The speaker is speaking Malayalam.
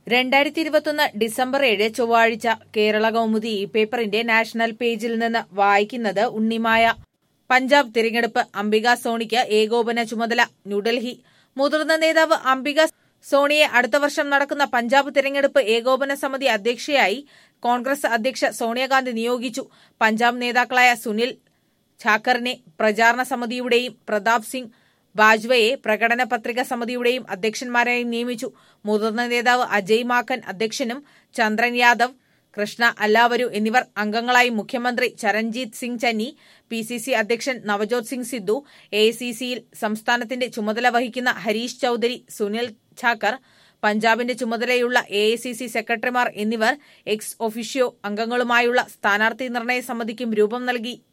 രണ്ടായിരത്തി ഇരുപത്തൊന്ന് ഡിസംബർ ഏഴ് ചൊവ്വാഴ്ച കേരള കൗമുദി ഈ പേപ്പറിന്റെ നാഷണൽ പേജിൽ നിന്ന് വായിക്കുന്നത് ഉണ്ണിമായ പഞ്ചാബ് തിരഞ്ഞെടുപ്പ് അംബിക സോണിക്ക് ഏകോപന ചുമതല ന്യൂഡൽഹി മുതിർന്ന നേതാവ് അംബിക സോണിയെ അടുത്ത വർഷം നടക്കുന്ന പഞ്ചാബ് തിരഞ്ഞെടുപ്പ് ഏകോപന സമിതി അധ്യക്ഷയായി കോൺഗ്രസ് അധ്യക്ഷ സോണിയാഗാന്ധി നിയോഗിച്ചു പഞ്ചാബ് നേതാക്കളായ സുനിൽ ഛാക്കറിനെ പ്രചാരണ സമിതിയുടെയും പ്രതാപ് സിംഗ് ബാജ്വയെ പ്രകടന പത്രിക സമിതിയുടെയും അധ്യക്ഷന്മാരായി നിയമിച്ചു മുതിർന്ന നേതാവ് അജയ് മാക്കൻ അധ്യക്ഷനും ചന്ദ്രൻ യാദവ് കൃഷ്ണ അല്ലാവരു എന്നിവർ അംഗങ്ങളായി മുഖ്യമന്ത്രി Charanjit Singh Channi P C C അധ്യക്ഷൻ നവജോത് സിംഗ് സിദ്ധു എ സി സിയിൽ സംസ്ഥാനത്തിന്റെ ചുമതല വഹിക്കുന്ന ഹരീഷ് ചൌധരി സുനിൽ ഛാക്കർ പഞ്ചാബിന്റെ ചുമതലയുള്ള എ ഐ സി സി സെക്രട്ടറിമാർ എന്നിവർ എക്സ് ഒഫീഷ്യോ അംഗങ്ങളുമായുള്ള സ്ഥാനാർത്ഥി നിർണയ സമിതിക്കും രൂപം നൽകി